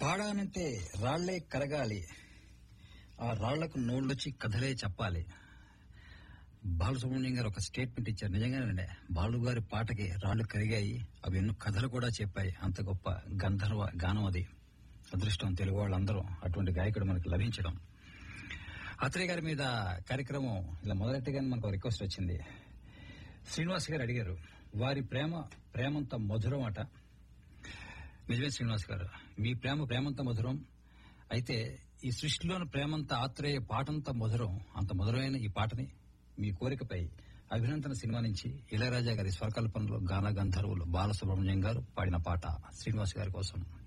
పాడానంటే రాళ్లే కరగాలి ఆ రాళ్లకు నోళ్ళొచ్చి కథలే చెప్పాలి బాలసుబ్రహ్మణ్యం గారు ఒక స్టేట్మెంట్ ఇచ్చారు నిజంగానే బాలు గారి పాటకి రాళ్లు కరిగాయి అవి ఎన్నో కథలు కూడా చెప్పాయి అంత గొప్ప గంధర్వ గానం అది అదృష్టం తెలుగు వాళ్ళందరూ అటువంటి గాయకుడు మనకు లభించడం అత్రేయ గారి మీద కార్యక్రమం ఇలా మొదలెట్టగానే మనకు రిక్వెస్ట్ వచ్చింది శ్రీనివాస్ గారు అడిగారు వారి ప్రేమ ప్రేమంత మధురం అట నిజమే శ్రీనివాస్ గారు మీ ప్రేమ ప్రేమంత మధురం అయితే ఈ సృష్టిలోని ప్రేమంత ఆత్రేయ పాటంత మధురం అంత మధురమైన ఈ పాటని మీ కోరికపై అభినందన సినిమా నుంచి ఇళయరాజా గారి స్వరకల్పనలో గాన గంధర్వులు బాలసుబ్రహ్మణ్యం గారు పాడిన పాట శ్రీనివాస్ గారి కోసం